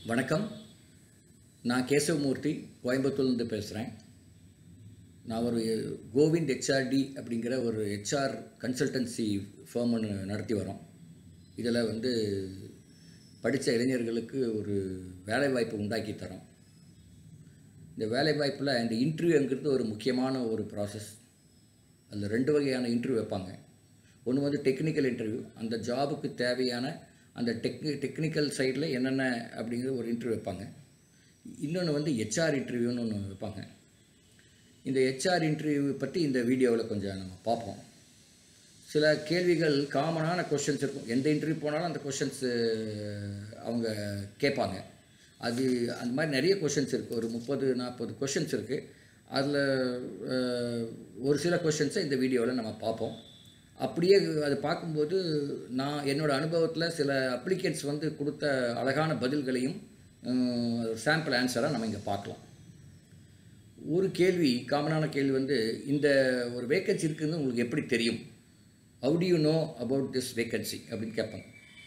வணக்கம் நான் கேசவமூர்த்தி கோயம்புத்தூர்லேருந்து பேசுகிறேன் நான் ஒரு கோவிந்த் ஹெச்ஆர்டி அப்படிங்கிற ஒரு ஹெச்ஆர் கன்சல்டன்சி firm ஒன்று நடத்தி வரோம் இதில் வந்து படித்த இளைஞர்களுக்கு ஒரு வேலைவாய்ப்பு உண்டாக்கி தரோம் இந்த வேலைவாய்ப்பில் இந்த இன்டர்வியூங்கிறது ஒரு முக்கியமான ஒரு ப்ராசஸ் அதில் ரெண்டு வகையான இன்டர்வியூ வைப்பாங்க ஒன்று வந்து டெக்னிக்கல் இன்டர்வியூ அந்த ஜாபுக்கு தேவையான அந்த டெக்னி டெக்னிக்கல் சைடில் என்னென்ன அப்படிங்கிற ஒரு இன்டர்வியூ வைப்பாங்க இன்னொன்று வந்து ஹெச்ஆர் இன்டர்வியூன்னு ஒன்று வைப்பாங்க இந்த ஹெச்ஆர் இன்டர்வியூ பற்றி இந்த வீடியோவில் கொஞ்சம் நம்ம பார்ப்போம் சில கேள்விகள் காமனான கொஷின்ஸ் இருக்கும் எந்த இன்டர்வியூ போனாலும் அந்த கொஷின்ஸு அவங்க கேட்பாங்க அது அந்த மாதிரி நிறைய கொஷின்ஸ் இருக்குது ஒரு முப்பது நாற்பது கொஷின்ஸ் இருக்குது அதில் ஒரு சில கொஷின்ஸை இந்த வீடியோவில் நம்ம பார்ப்போம் அப்படியே அது பார்க்கும்போது நான் என்னோடய அனுபவத்தில் சில அப்ளிகேட்ஸ் வந்து கொடுத்த அழகான பதில்களையும் சாம்பிள் ஆன்சராக நம்ம இங்கே பார்க்கலாம் ஒரு கேள்வி காமனான கேள்வி வந்து இந்த ஒரு வேக்கன்சி இருக்குதுன்னு உங்களுக்கு எப்படி தெரியும் how do you know about this vacancy அப்படின்னு கேட்பாங்க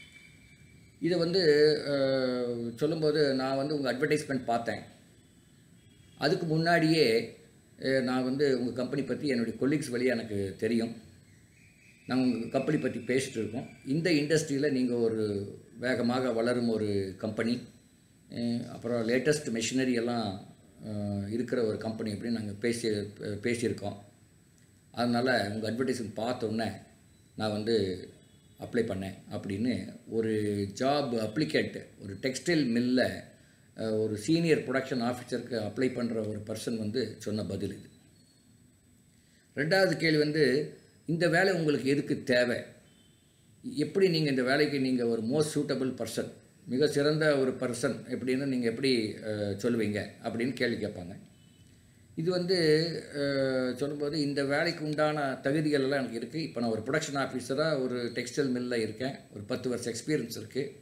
இதை வந்து அஹ், சொல்லும்போது நான் வந்து உங்கள் அட்வர்டைஸ்மெண்ட் பார்த்தேன் அதுக்கு முன்னாடியே அஹ், நான் வந்து உங்கள் கம்பெனி பற்றி என்னுடைய கொலீக்ஸ் வழியாக எனக்கு தெரியும் நாங்கள் உங்கள் கம்பெனி பற்றி பேசிகிட்டு இருக்கோம் இந்த இண்டஸ்ட்ரியில் நீங்கள் ஒரு வேகமாக வளரும் ஒரு கம்பெனி அப்புறம் லேட்டஸ்ட் மெஷினரி எல்லாம் அஹ், இருக்கிற ஒரு கம்பெனி அப்படின்னு நாங்கள் பேசி பேசியிருக்கோம் அதனால் உங்கள் அட்வர்டைஸ்மெண்ட் பார்த்தோன்னே நான் வந்து அப்ளை பண்ணேன் அப்படின்னு ஒரு ஜாப் அப்ளிகேட் ஒரு டெக்ஸ்டைல் மில்ல ஒரு சீனியர் ப்ரொடக்ஷன் ஆஃபீஸருக்கு அப்ளை பண்ணுற ஒரு பர்சன் வந்து சொன்ன பதில் இது ரெண்டாவது கேள்வி வந்து இந்த வேலை உங்களுக்கு எதுக்கு தேவை எப்படி நீங்கள் இந்த வேலைக்கு நீங்கள் ஒரு மோஸ்ட் சூட்டபிள் பர்சன் மிக சிறந்த ஒரு பர்சன் எப்படின்னு நீங்கள் எப்படி அஹ், சொல்லுவீங்க அப்படின்னு கேள்வி கேட்பாங்க இது வந்து அஹ், சொல்லும்போது இந்த வேலைக்கு உண்டான தகுதிகள் எல்லாம் எனக்கு இருக்குது இப்போ நான் ஒரு ப்ரொடக்ஷன் ஆஃபீஸராக ஒரு டெக்ஸ்டைல் மில்லில் இருக்கேன் ஒரு பத்து வருஷம் எக்ஸ்பீரியன்ஸ் இருக்குது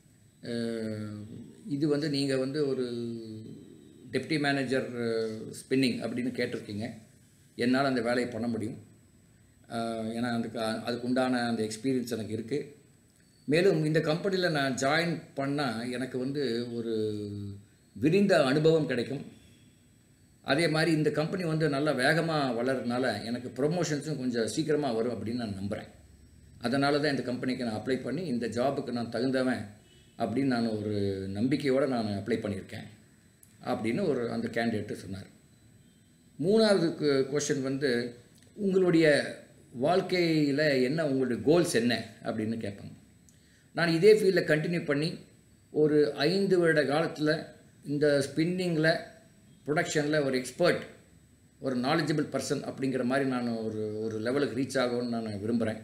இது வந்து நீங்கள் வந்து ஒரு டெப்டி மேனேஜர் ஸ்பின்னிங் அப்படின்னு கேட்டிருக்கீங்க என்னால் அந்த வேலையை பண்ண முடியும் அஹ், ஏன்னா அதுக்கு அதுக்கு உண்டான அந்த எக்ஸ்பீரியன்ஸ் எனக்கு இருக்குது மேலும் இந்த கம்பெனியில் நான் ஜாயின் பண்ணால் எனக்கு வந்து ஒரு விரிந்த அனுபவம் கிடைக்கும் அதே மாதிரி இந்த கம்பெனி வந்து நல்லா வேகமாக வளர்றதுனால எனக்கு ப்ரொமோஷன்ஸும் கொஞ்சம் சீக்கிரமாக வரும் அப்படின்னு நான் நம்புகிறேன் அதனால தான் இந்த கம்பெனிக்கு நான் அப்ளை பண்ணி இந்த ஜாபுக்கு நான் தகுந்தவன் அப்படின்னு நான் ஒரு நம்பிக்கையோடு நான் அப்ளை பண்ணியிருக்கேன் அப்படின்னு ஒரு அந்த கேண்டிடேட்டு சொன்னார் மூணாவது கொஷின் வந்து உங்களுடைய வாழ்க்கையில் என்ன உங்களுடைய கோல்ஸ் என்ன அப்படின்னு கேட்பாங்க நான் இதே ஃபீல்டில் கண்டினியூ பண்ணி ஒரு ஐந்து வருட காலத்தில் இந்த ஸ்பின்னிங்கில் ப்ரொடக்ஷனில் ஒரு எக்ஸ்பர்ட் ஒரு நாலேஜபிள் பர்சன் அப்படிங்கிற மாதிரி நான் ஒரு ஒரு லெவலுக்கு ரீச் ஆகும்னு நான் விரும்புகிறேன்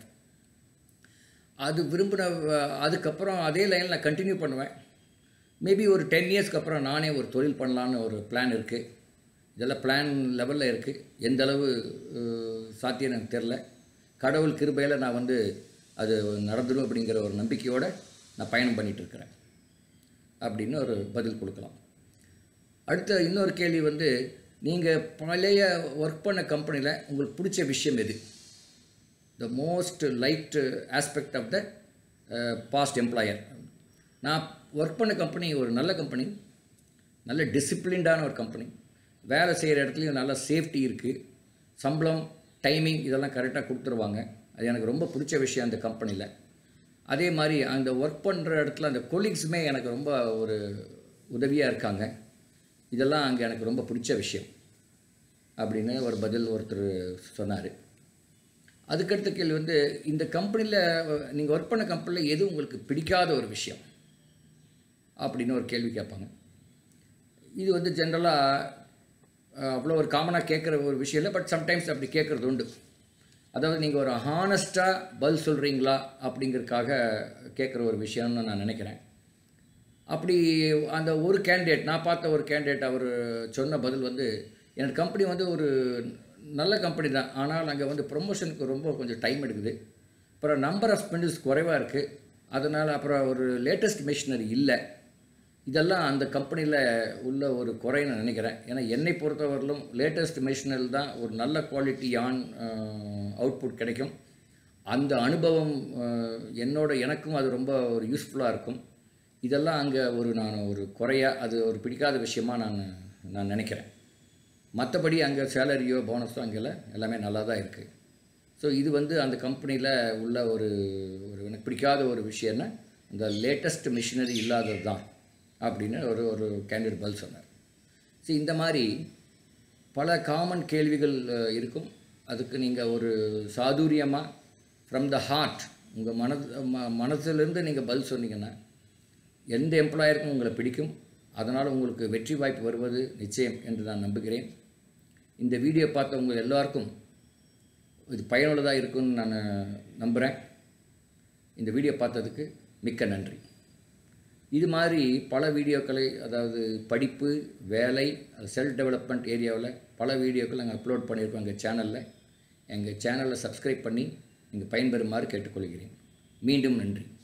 அது விரும்பின அஹ், அதுக்கப்புறம் அதே லைனில் நான் கண்டினியூ பண்ணுவேன் மேபி ஒரு டென் இயர்ஸ்க்கு அப்புறம் நானே ஒரு தொழில் பண்ணலான்னு ஒரு பிளான் இருக்குது இதெல்லாம் பிளான் லெவலில் இருக்குது எந்த அளவு அஹ், சாத்தியம் எனக்கு தெரில கடவுள் கிருபையில் நான் வந்து அது நடந்துடும் அப்படிங்கிற ஒரு நம்பிக்கையோடு நான் பயணம் பண்ணிட்டு இருக்கிறேன் அப்படின்னு ஒரு பதில் கொடுக்கலாம் அடுத்த இன்னொரு கேள்வி வந்து நீங்கள் பழைய ஒர்க் பண்ண கம்பெனியில் உங்களுக்கு பிடிச்ச விஷயம் எது the most liked aspect of the past employer நான் ஒர்க் பண்ண கம்பெனி ஒரு நல்ல கம்பெனி நல்ல டிசிப்ளின்டான ஒரு கம்பெனி வேலை செய்கிற இடத்துலையும் நல்ல சேஃப்டி இருக்குது சம்பளம் டைமிங் இதெல்லாம் கரெக்டாக கொடுத்துருவாங்க அது எனக்கு ரொம்ப பிடிச்ச விஷயம் அந்த கம்பெனியில் அதே மாதிரி அந்த ஒர்க் பண்ணுற இடத்துல அந்த கொலீக்ஸுமே எனக்கு ரொம்ப ஒரு உதவியாக இருக்காங்க இதெல்லாம் அங்கே எனக்கு ரொம்ப பிடிச்ச விஷயம் அப்படின்னு ஒரு பதில் ஒருத்தர் சொன்னார் அதுக்கடுத்த கேள்வி வந்து இந்த கம்பெனியில் நீங்கள் ஒர்க் பண்ண கம்பெனியில் எது உங்களுக்கு பிடிக்காத ஒரு விஷயம் அப்படின்னு ஒரு கேள்வி கேட்பாங்க இது வந்து ஜென்ரலாக அவ்வளோ ஒரு காமனாக கேட்குற ஒரு விஷயம் இல்லை பட் சம்டைம்ஸ் அப்படி கேட்குறது உண்டு அதாவது நீங்கள் ஒரு ஹானஸ்ட்டாக பதில் சொல்கிறீங்களா அப்படிங்கிறதுக்காக கேட்குற ஒரு விஷயம்னு நான் நினைக்கிறேன் அப்படி அந்த ஒரு கேண்டிடேட் நான் பார்த்த ஒரு கேண்டிடேட் அவர் சொன்ன பதில் வந்து என்னோட கம்பெனி வந்து ஒரு நல்ல கம்பெனி தான் ஆனால் அங்கே வந்து ப்ரொமோஷனுக்கு ரொம்ப கொஞ்சம் டைம் எடுக்குது அப்புறம் நம்பர் ஆஃப் ஸ்பெண்டர்ஸ் குறைவாக இருக்குது அதனால் அப்புறம் ஒரு லேட்டஸ்ட் மிஷினரி இல்லை இதெல்லாம் அந்த கம்பெனியில் உள்ள ஒரு குறைன்னு நான் நினைக்கிறேன் ஏன்னா என்னை பொறுத்தவரையிலும் லேட்டஸ்ட் மிஷினரி தான் ஒரு நல்ல குவாலிட்டியான் அவுட்புட் கிடைக்கும் அந்த அனுபவம் அஹ், என்னோட எனக்கும் அது ரொம்ப ஒரு யூஸ்ஃபுல்லாக இருக்கும் இதெல்லாம் அங்கே ஒரு நான் ஒரு குறையா அது ஒரு பிடிக்காத விஷயமா நான் நான் நினைக்கிறேன் மற்றபடி அங்கே சேலரியோ போனஸோ அங்கெல்லாம் எல்லாமே நல்லா தான் இருக்குது ஸோ இது வந்து அந்த கம்பெனியில் உள்ள ஒரு ஒரு எனக்கு பிடிக்காத ஒரு விஷயம்னா இந்த லேட்டஸ்ட் மிஷினரி இல்லாதது தான் அப்படின்னு ஒரு ஒரு கேண்டிடேட் பதில் சொன்னார் ஸோ இந்த மாதிரி பல காமன் கேள்விகள் அஹ், இருக்கும் அதுக்கு நீங்கள் ஒரு சாதுரியமாக ஃப்ரம் த ஹார்ட் உங்கள் மனது ம மனசுலேருந்து நீங்கள் பதில் சொன்னீங்கன்னா எந்த எம்ப்ளாயருக்கும் உங்களை பிடிக்கும் அதனால் உங்களுக்கு வெற்றி வாய்ப்பு வருவது நிச்சயம் என்று நான் நம்புகிறேன் இந்த வீடியோ பார்த்த உங்கள் எல்லாருக்கும் இது பயனுள்ளதாக இருக்கும்னு நான் நம்புகிறேன் இந்த வீடியோ பார்த்ததுக்கு மிக்க நன்றி இது மாதிரி பல வீடியோக்களை அதாவது படிப்பு வேலை செல்ஃப் டெவலப்மெண்ட் ஏரியாவில் பல வீடியோக்கள் நாங்கள் அப்லோட் பண்ணியிருக்கோம் எங்கள் சேனலில் எங்கள் சேனலை சப்ஸ்கிரைப் பண்ணி நீங்கள் பயன்பெறுமாறு கேட்டுக்கொள்கிறேன் மீண்டும் நன்றி